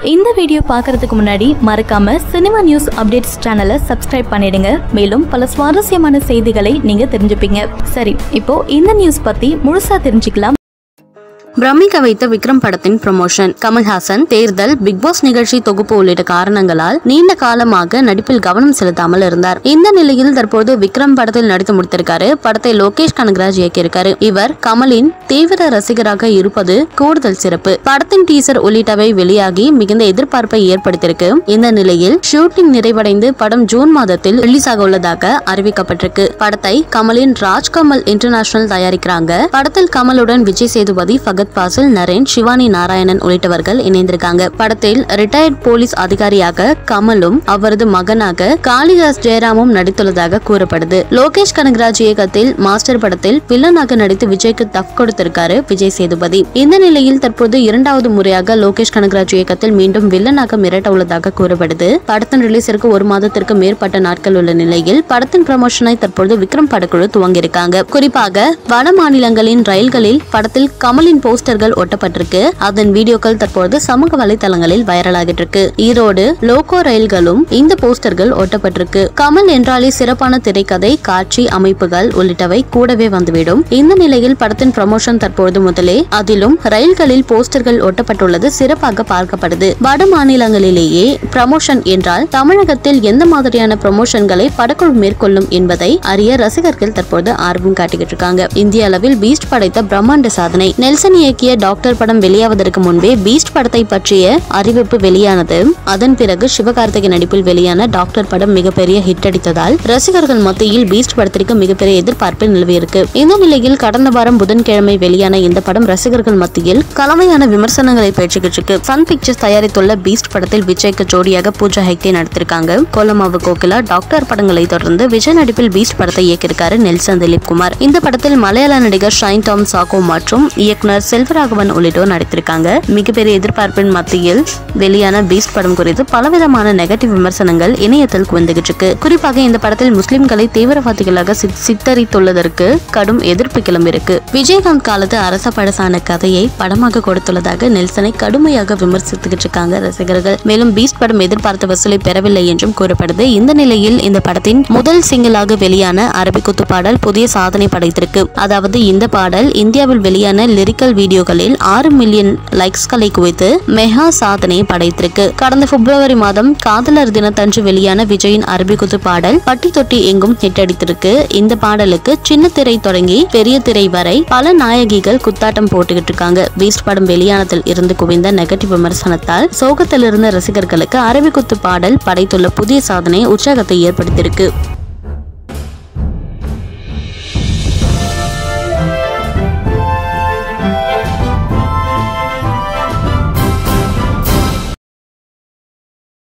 இந்த வீடியோ பார்க்கறதுக்கு முன்னாடி மறக்காம சினிமா நியூஸ் அப்டேட்ஸ் சேனலை சப்ஸ்கிரைப் பண்ணிடுங்க மேலும் பல சுவாரஸ்யமான செய்திகளை நீங்க தெரிஞ்சுப்பீங்க சரி இப்போ இந்த நியூஸ் பத்தி முழுசா தெரிஞ்சுக்கலாம் பிரமிக்க வைத்த விக்ரம் படத்தின் ப்ரமோஷன் கமல்ஹாசன் தேர்தல் பிக் பாஸ் நிகழ்ச்சி தொகுப்பு உள்ளிட்ட காரணங்களால் நீண்ட காலமாக நடிப்பில் கவனம் செலுத்தாமல் இருந்தார் இந்த நிலையில் தற்போது விக்ரம் படத்தில் நடித்து முடித்திருக்காரு படத்தை லோகேஷ் கனகராஜ் இயக்கியிருக்காரு இவர் கமலின் தீவிர ரசிகராக இருப்பது கூடுதல் சிறப்பு படத்தின் டீசர் உள்ளிட்டவை வெளியாகி மிகுந்த எதிர்பார்ப்பை ஏற்படுத்தியிருக்கு இந்த நிலையில் ஷூட்டிங் நிறைவடைந்து படம் ஜூன் மாதத்தில் ரிலீஸ் ஆக உள்ளதாக அறிவிக்கப்பட்டிருக்கு படத்தை கமலின் ராஜ்கமல் இன்டர்நேஷனல் தயாரிக்கிறாங்க படத்தில் கமலுடன் விஜய் சேதுபதி ஃபகத் பாசில் நரேன் சிவானி நாராயணன் உள்ளிட்டவர்கள் இணைந்திருக்காங்க படத்தில் ரிட்டையர்ட் போலீஸ் அதிகாரியாக கமலும் அவரது மகனாக காளிதாஸ் ஜெயராமும் நடித்துள்ளதாக கூறப்படுது லோகேஷ் கனகராஜ் இயக்கத்தில் மாஸ்டர் படத்தில் வில்லனாக நடித்து விஜய்க்கு தப் கொடுத்திருக்காரு விஜய் சேதுபதி இந்த நிலையில் தற்போது இரண்டாவது முறையாக லோகேஷ் கனகராஜ் இயக்கத்தில் மீண்டும் வில்லனாக மிரட்ட உள்ளதாக கூறப்படுது படத்தின் ரிலீஸிற்கு ஒரு மாதத்திற்கு மேற்பட்ட நாட்கள் உள்ள நிலையில் படத்தின் ப்ரமோஷனை தற்போது விக்ரம் படக்குழு துவங்கியிருக்காங்க குறிப்பாக வட மாநிலங்களின் ரயில்களில் படத்தில் கமலின் போஸ்டர்கள் ஒட்டப்பட்டிருக்கு அதன் வீடியோக்கள் தற்போது சமூக வலைதளங்களில் வைரலாகிட்டு இருக்கு ஈரோடு லோகோ ரயில்களும் இந்த போஸ்டர்கள் ஒட்டப்பட்டிருக்கு கமல் என்றாலே சிறப்பான திரைக்கதை காட்சி அமைப்புகள் உள்ளிட்டவை கூடவே வந்துவிடும் இந்த நிலையில் படத்தின் ப்ரமோஷன் தற்போது முதலே அதிலும் ரயில்களில் போஸ்டர்கள் ஒட்டப்பட்டுள்ளது சிறப்பாக பார்க்கப்படுது வட மாநிலங்களிலேயே ப்ரமோஷன் என்றால் தமிழகத்தில் எந்த மாதிரியான ப்ரமோஷன்களை படக்குழு மேற்கொள்ளும் என்பதை அறிய ரசிகர்கள் தற்போது ஆர்வம் காட்டிக்கிட்டு இருக்காங்க இந்திய அளவில் பீஸ்ட் படைத்த பிரம்மாண்ட சாதனை நெல்சன் இயக்கிய டாக்டர் படம் வெளியாவதற்கு முன்பே பீஸ்ட் படத்தை பற்றிய அறிவிப்பு வெளியானது அதன் பிறகு சிவகார்த்திகை நடிப்பில் வெளியான டாக்டர் படம் மிகப்பெரிய ஹிட் அடித்ததால் ரசிகர்கள் மத்தியில் பீஸ்ட் படத்திற்கு மிகப்பெரிய எதிர்பார்ப்பு நிலவியிருக்கு இந்த நிலையில் கடந்த வாரம் புதன்கிழமை வெளியான இந்த படம் ரசிகர்கள் மத்தியில் கலவையான விமர்சனங்களை பெற்றுக்கிட்டு இருக்கு சன் பிக்சர்ஸ் தயாரித்துள்ள பீஸ்ட் படத்தில் விஜய்க்கு ஜோடியாக பூஜா ஹெக்டே நடித்திருக்காங்க கோலமாவு கோகிலா டாக்டர் படங்களை தொடர்ந்து விஜய் நடிப்பில் பீஸ்ட் படத்தை இயக்கியிருக்காரு நெல்சன் திலீப் குமார் இந்த படத்தில் மலையாள நடிகர் ஷைன் டாம் சாக்கோ மற்றும் இயக்குனர் செல்வராகவன் உள்ளிட்டோர் நடித்திருக்காங்க மிகப்பெரிய எதிர்பார்ப்பின் மத்தியில் வெளியான பீஸ்ட் படம் குறித்து பலவிதமான நெகட்டிவ் விமர்சனங்கள் இணையத்தில் குவிந்துகிட்டு இருக்கு குறிப்பாக இந்த படத்தில் முஸ்லிம்களை தீவிரவாதிகளாக சித்- சித்தரித்துள்ளதற்கு கடும் எதிர்ப்பு கிளம்பியிருக்கு விஜயகாந்த் காலத்து அரச பழசான கதையை படமாக கொடுத்துள்ளதாக நெல்சனை கடுமையாக விமர்சித்துக்கிட்டு இருக்காங்க ரசிகர்கள் மேலும் பீஸ்ட் படம் எதிர்பார்த்த வசூலை பெறவில்லை என்றும் கூறப்படுது இந்த நிலையில் இந்த படத்தின் முதல் சிங்கிளாக வெளியான அரபிக்குத்து பாடல் புதிய சாதனை படைத்திருக்கு அதாவது இந்த பாடல் இந்தியாவில் வெளியான லிரிக்கல் வீடியோக்களில் ஆறு மில்லியன் லைக்ஸ்களை குவித்து மெகா சாதனை படைத்திருக்கு கடந்த பிப்ரவரி மாதம் காதலர் தினத்தன்று வெளியான விஜயின் அரபிக்குத்து பாடல் பட்டி தொட்டி எங்கும் ஹிட் அடித்திருக்கு இந்த பாடலுக்கு சின்ன திரை தொடங்கி பெரிய திரை வரை பல நாயகிகள் குத்தாட்டம் போட்டுக்கிட்டு இருக்காங்க பீஸ்ட் படம் வெளியானதில் இருந்து குவிந்த நெகட்டிவ் விமர்சனத்தால் சோகத்தில் இருந்த ரசிகர்களுக்கு அரபிக்குத்து பாடல் படைத்துள்ள புதிய சாதனை உற்சாகத்தை ஏற்படுத்தியிருக்கு